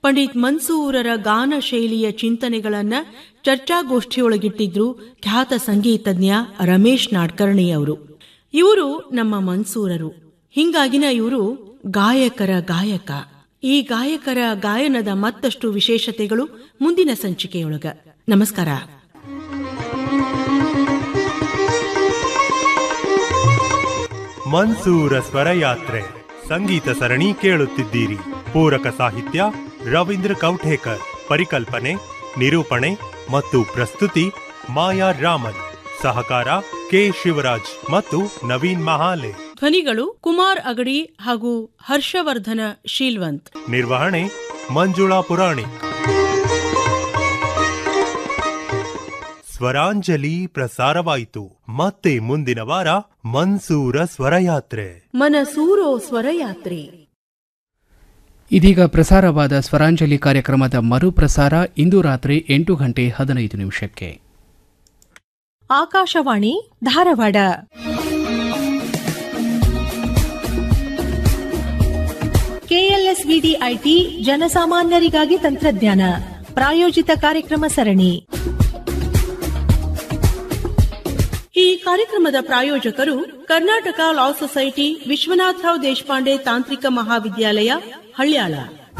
ಪಂಡಿತ್ ಮನ್ಸೂರರ ಗಾನ ಶೈಲಿಯ ಚಿಂತನೆಗಳನ್ನ ಚರ್ಚಾಗೋಷ್ಠಿಯೊಳಗಿಟ್ಟಿದ್ರು ಖ್ಯಾತ ಸಂಗೀತಜ್ಞ ರಮೇಶ್ ನಾಡ್ಕರ್ಣಿ ಅವರು ಇವರು ನಮ್ಮ ಮನ್ಸೂರರು ಹಿಂಗಾಗಿನ ಇವರು ಗಾಯಕರ ಗಾಯಕ ಈ ಗಾಯಕರ ಗಾಯನದ ಮತ್ತಷ್ಟು ವಿಶೇಷತೆಗಳು ಮುಂದಿನ ಸಂಚಿಕೆಯೊಳಗ ನಮಸ್ಕಾರ ಮನ್ಸೂರ ಸ್ವರಯಾತ್ರೆ ಸಂಗೀತ ಸರಣಿ ಕೇಳುತ್ತಿದ್ದೀರಿ ಪೂರಕ ಸಾಹಿತ್ಯ ರವೀಂದ್ರ ಕೌಠೇಕರ್ ಪರಿಕಲ್ಪನೆ ನಿರೂಪಣೆ ಮತ್ತು ಪ್ರಸ್ತುತಿ ಮಾಯಾ ರಾಮನ್ ಸಹಕಾರ ಕೆ ಶಿವರಾಜ್ ಮತ್ತು ನವೀನ್ ಮಹಾಲೆ ಧ್ವನಿಗಳು ಕುಮಾರ್ ಅಗಡಿ ಹಾಗೂ ಹರ್ಷವರ್ಧನ ಶೀಲ್ವಂತ್ ನಿರ್ವಹಣೆ ಮಂಜುಳಾ ಪುರಾಣಿಕ್ ಸ್ವರಾಂಜಲಿ ಪ್ರಸಾರವಾಯಿತು ಮತ್ತೆ ಮುಂದಿನ ವಾರ ಮನ್ಸೂರ ಸ್ವರಯಾತ್ರೆ ಮನಸೂರೋ ಸ್ವರಯಾತ್ರೆ ಇದೀಗ ಪ್ರಸಾರವಾದ ಸ್ವರಾಂಜಲಿ ಕಾರ್ಯಕ್ರಮದ ಮರುಪ್ರಸಾರ ಇಂದು ರಾತ್ರಿ ಎಂಟು ಗಂಟೆ ಹದಿನೈದು ನಿಮಿಷಕ್ಕೆ ಆಕಾಶವಾಣಿ ಧಾರವಾಡ ಕೆಎಲ್ಎಸ್ವಿಡಿ ಐಟಿ ಜನಸಾಮಾನ್ಯರಿಗಾಗಿ ತಂತ್ರಜ್ಞಾನ ಪ್ರಾಯೋಜಿತ ಕಾರ್ಯಕ್ರಮ ಸರಣಿ ಈ ಕಾರ್ಯಕ್ರಮದ ಪ್ರಾಯೋಜಕರು ಕರ್ನಾಟಕ ಲಾ ಸೊಸೈಟಿ ವಿಶ್ವನಾಥರಾವ್ ದೇಶಪಾಂಡೆ ತಾಂತ್ರಿಕ ಮಹಾವಿದ್ಯಾಲಯ ಹಳ್ಯಾಳ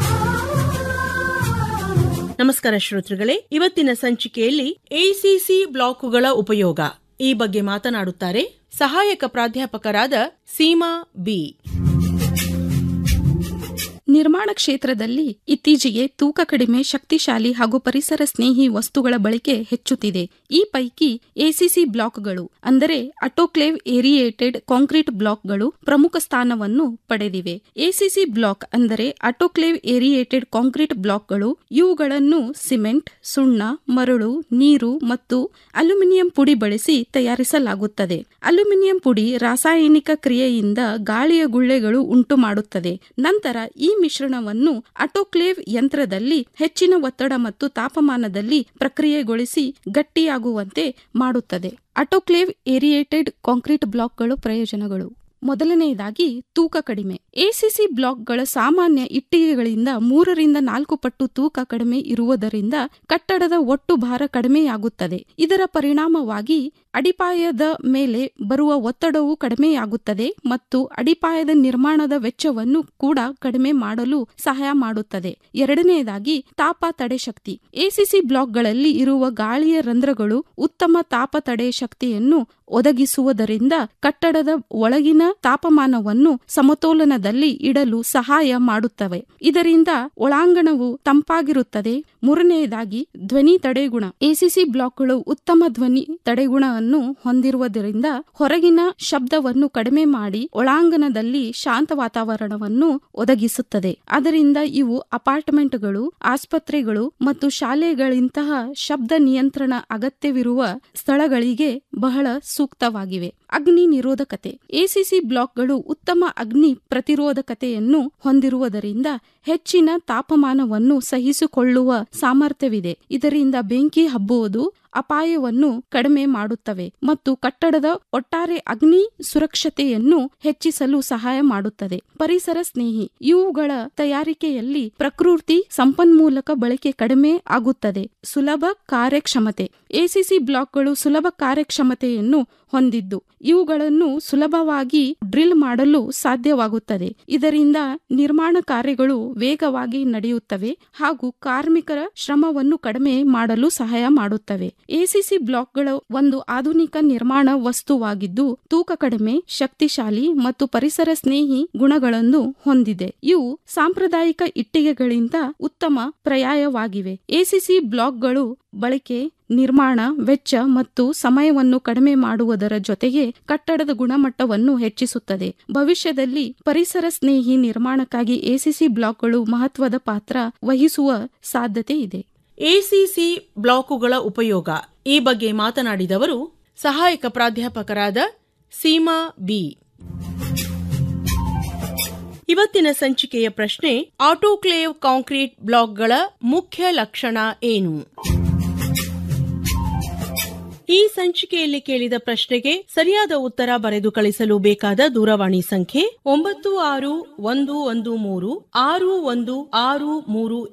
ನಮಸ್ಕಾರ ಶ್ರೋತೃಗಳೇ ಇವತ್ತಿನ ಸಂಚಿಕೆಯಲ್ಲಿ ಎಸಿಸಿ ಬ್ಲಾಕುಗಳ ಉಪಯೋಗ ಈ ಬಗ್ಗೆ ಮಾತನಾಡುತ್ತಾರೆ ಸಹಾಯಕ ಪ್ರಾಧ್ಯಾಪಕರಾದ ಸೀಮಾ ಬಿ ನಿರ್ಮಾಣ ಕ್ಷೇತ್ರದಲ್ಲಿ ಇತ್ತೀಚೆಗೆ ತೂಕ ಕಡಿಮೆ ಶಕ್ತಿಶಾಲಿ ಹಾಗೂ ಪರಿಸರ ಸ್ನೇಹಿ ವಸ್ತುಗಳ ಬಳಕೆ ಹೆಚ್ಚುತ್ತಿದೆ ಈ ಪೈಕಿ ಎಸಿಸಿ ಬ್ಲಾಕ್ಗಳು ಅಂದರೆ ಅಟೋಕ್ಲೇವ್ ಏರಿಯೇಟೆಡ್ ಕಾಂಕ್ರೀಟ್ ಬ್ಲಾಕ್ಗಳು ಪ್ರಮುಖ ಸ್ಥಾನವನ್ನು ಪಡೆದಿವೆ ಎಸಿಸಿ ಬ್ಲಾಕ್ ಅಂದರೆ ಅಟೋಕ್ಲೇವ್ ಏರಿಯೇಟೆಡ್ ಕಾಂಕ್ರೀಟ್ ಬ್ಲಾಕ್ಗಳು ಇವುಗಳನ್ನು ಸಿಮೆಂಟ್ ಸುಣ್ಣ ಮರಳು ನೀರು ಮತ್ತು ಅಲ್ಯೂಮಿನಿಯಂ ಪುಡಿ ಬಳಸಿ ತಯಾರಿಸಲಾಗುತ್ತದೆ ಅಲ್ಯೂಮಿನಿಯಂ ಪುಡಿ ರಾಸಾಯನಿಕ ಕ್ರಿಯೆಯಿಂದ ಗಾಳಿಯ ಗುಳ್ಳೆಗಳು ಉಂಟು ಮಾಡುತ್ತದೆ ನಂತರ ಈ ಮಿಶ್ರಣವನ್ನು ಅಟೋಕ್ಲೇವ್ ಯಂತ್ರದಲ್ಲಿ ಹೆಚ್ಚಿನ ಒತ್ತಡ ಮತ್ತು ತಾಪಮಾನದಲ್ಲಿ ಪ್ರಕ್ರಿಯೆಗೊಳಿಸಿ ಗಟ್ಟಿಯಾಗುವಂತೆ ಮಾಡುತ್ತದೆ ಅಟೋಕ್ಲೇವ್ ಏರಿಯೇಟೆಡ್ ಕಾಂಕ್ರೀಟ್ ಬ್ಲಾಕ್ಗಳು ಪ್ರಯೋಜನಗಳು ಮೊದಲನೆಯದಾಗಿ ತೂಕ ಕಡಿಮೆ ಎಸಿಸಿ ಬ್ಲಾಕ್ಗಳ ಸಾಮಾನ್ಯ ಇಟ್ಟಿಗೆಗಳಿಂದ ಮೂರರಿಂದ ನಾಲ್ಕು ಪಟ್ಟು ತೂಕ ಕಡಿಮೆ ಇರುವುದರಿಂದ ಕಟ್ಟಡದ ಒಟ್ಟು ಭಾರ ಕಡಿಮೆಯಾಗುತ್ತದೆ ಇದರ ಪರಿಣಾಮವಾಗಿ ಅಡಿಪಾಯದ ಮೇಲೆ ಬರುವ ಒತ್ತಡವು ಕಡಿಮೆಯಾಗುತ್ತದೆ ಮತ್ತು ಅಡಿಪಾಯದ ನಿರ್ಮಾಣದ ವೆಚ್ಚವನ್ನು ಕೂಡ ಕಡಿಮೆ ಮಾಡಲು ಸಹಾಯ ಮಾಡುತ್ತದೆ ಎರಡನೆಯದಾಗಿ ತಾಪ ತಡೆ ಶಕ್ತಿ ಎಸಿಸಿ ಬ್ಲಾಕ್ಗಳಲ್ಲಿ ಇರುವ ಗಾಳಿಯ ರಂಧ್ರಗಳು ಉತ್ತಮ ತಾಪ ತಡೆ ಶಕ್ತಿಯನ್ನು ಒದಗಿಸುವುದರಿಂದ ಕಟ್ಟಡದ ಒಳಗಿನ ತಾಪಮಾನವನ್ನು ಸಮತೋಲನದಲ್ಲಿ ಇಡಲು ಸಹಾಯ ಮಾಡುತ್ತವೆ ಇದರಿಂದ ಒಳಾಂಗಣವು ತಂಪಾಗಿರುತ್ತದೆ ಮೂರನೆಯದಾಗಿ ಧ್ವನಿ ತಡೆಗುಣ ಎಸಿಸಿ ಬ್ಲಾಕ್ಗಳು ಉತ್ತಮ ಧ್ವನಿ ತಡೆಗುಣವನ್ನು ಹೊಂದಿರುವುದರಿಂದ ಹೊರಗಿನ ಶಬ್ದವನ್ನು ಕಡಿಮೆ ಮಾಡಿ ಒಳಾಂಗಣದಲ್ಲಿ ಶಾಂತ ವಾತಾವರಣವನ್ನು ಒದಗಿಸುತ್ತದೆ ಅದರಿಂದ ಇವು ಅಪಾರ್ಟ್ಮೆಂಟ್ಗಳು ಆಸ್ಪತ್ರೆಗಳು ಮತ್ತು ಶಾಲೆಗಳಿಂತಹ ಶಬ್ದ ನಿಯಂತ್ರಣ ಅಗತ್ಯವಿರುವ ಸ್ಥಳಗಳಿಗೆ ಬಹಳ ಸೂಕ್ತವಾಗಿವೆ ಅಗ್ನಿ ನಿರೋಧಕತೆ ಎಸಿಸಿ ಬ್ಲಾಕ್ಗಳು ಉತ್ತಮ ಅಗ್ನಿ ಪ್ರತಿರೋಧಕತೆಯನ್ನು ಹೊಂದಿರುವುದರಿಂದ ಹೆಚ್ಚಿನ ತಾಪಮಾನವನ್ನು ಸಹಿಸಿಕೊಳ್ಳುವ ಸಾಮರ್ಥ್ಯವಿದೆ ಇದರಿಂದ ಬೆಂಕಿ ಹಬ್ಬುವುದು ಅಪಾಯವನ್ನು ಕಡಿಮೆ ಮಾಡುತ್ತವೆ ಮತ್ತು ಕಟ್ಟಡದ ಒಟ್ಟಾರೆ ಅಗ್ನಿ ಸುರಕ್ಷತೆಯನ್ನು ಹೆಚ್ಚಿಸಲು ಸಹಾಯ ಮಾಡುತ್ತದೆ ಪರಿಸರ ಸ್ನೇಹಿ ಇವುಗಳ ತಯಾರಿಕೆಯಲ್ಲಿ ಪ್ರಕೃತಿ ಸಂಪನ್ಮೂಲಕ ಬಳಕೆ ಕಡಿಮೆ ಆಗುತ್ತದೆ ಸುಲಭ ಕಾರ್ಯಕ್ಷಮತೆ ಎಸಿಸಿ ಬ್ಲಾಕ್ಗಳು ಸುಲಭ ಕಾರ್ಯಕ್ಷಮತೆಯನ್ನು ಹೊಂದಿದ್ದು ಇವುಗಳನ್ನು ಸುಲಭವಾಗಿ ಡ್ರಿಲ್ ಮಾಡಲು ಸಾಧ್ಯವಾಗುತ್ತದೆ ಇದರಿಂದ ನಿರ್ಮಾಣ ಕಾರ್ಯಗಳು ವೇಗವಾಗಿ ನಡೆಯುತ್ತವೆ ಹಾಗೂ ಕಾರ್ಮಿಕರ ಶ್ರಮವನ್ನು ಕಡಿಮೆ ಮಾಡಲು ಸಹಾಯ ಮಾಡುತ್ತವೆ ಎಸಿಸಿ ಬ್ಲಾಕ್ಗಳ ಒಂದು ಆಧುನಿಕ ನಿರ್ಮಾಣ ವಸ್ತುವಾಗಿದ್ದು ತೂಕ ಕಡಿಮೆ ಶಕ್ತಿಶಾಲಿ ಮತ್ತು ಪರಿಸರ ಸ್ನೇಹಿ ಗುಣಗಳನ್ನು ಹೊಂದಿದೆ ಇವು ಸಾಂಪ್ರದಾಯಿಕ ಇಟ್ಟಿಗೆಗಳಿಂದ ಉತ್ತಮ ಪರ್ಯಾಯವಾಗಿವೆ ಎಸಿಸಿ ಬ್ಲಾಕ್ಗಳು ಬಳಕೆ ನಿರ್ಮಾಣ ವೆಚ್ಚ ಮತ್ತು ಸಮಯವನ್ನು ಕಡಿಮೆ ಮಾಡುವುದರ ಜೊತೆಗೆ ಕಟ್ಟಡದ ಗುಣಮಟ್ಟವನ್ನು ಹೆಚ್ಚಿಸುತ್ತದೆ ಭವಿಷ್ಯದಲ್ಲಿ ಪರಿಸರ ಸ್ನೇಹಿ ನಿರ್ಮಾಣಕ್ಕಾಗಿ ಎಸಿಸಿ ಬ್ಲಾಕ್ಗಳು ಮಹತ್ವದ ಪಾತ್ರ ವಹಿಸುವ ಸಾಧ್ಯತೆ ಇದೆ ಎಸಿಸಿ ಬ್ಲಾಕುಗಳ ಉಪಯೋಗ ಈ ಬಗ್ಗೆ ಮಾತನಾಡಿದವರು ಸಹಾಯಕ ಪ್ರಾಧ್ಯಾಪಕರಾದ ಸೀಮಾ ಬಿ ಇವತ್ತಿನ ಸಂಚಿಕೆಯ ಪ್ರಶ್ನೆ ಆಟೋಕ್ಲೇವ್ ಕಾಂಕ್ರೀಟ್ ಬ್ಲಾಕ್ಗಳ ಮುಖ್ಯ ಲಕ್ಷಣ ಏನು ಈ ಸಂಚಿಕೆಯಲ್ಲಿ ಕೇಳಿದ ಪ್ರಶ್ನೆಗೆ ಸರಿಯಾದ ಉತ್ತರ ಬರೆದು ಕಳಿಸಲು ಬೇಕಾದ ದೂರವಾಣಿ ಸಂಖ್ಯೆ ಒಂಬತ್ತು ಆರು ಒಂದು ಒಂದು ಮೂರು ಆರು ಒಂದು ಆರು ಮೂರು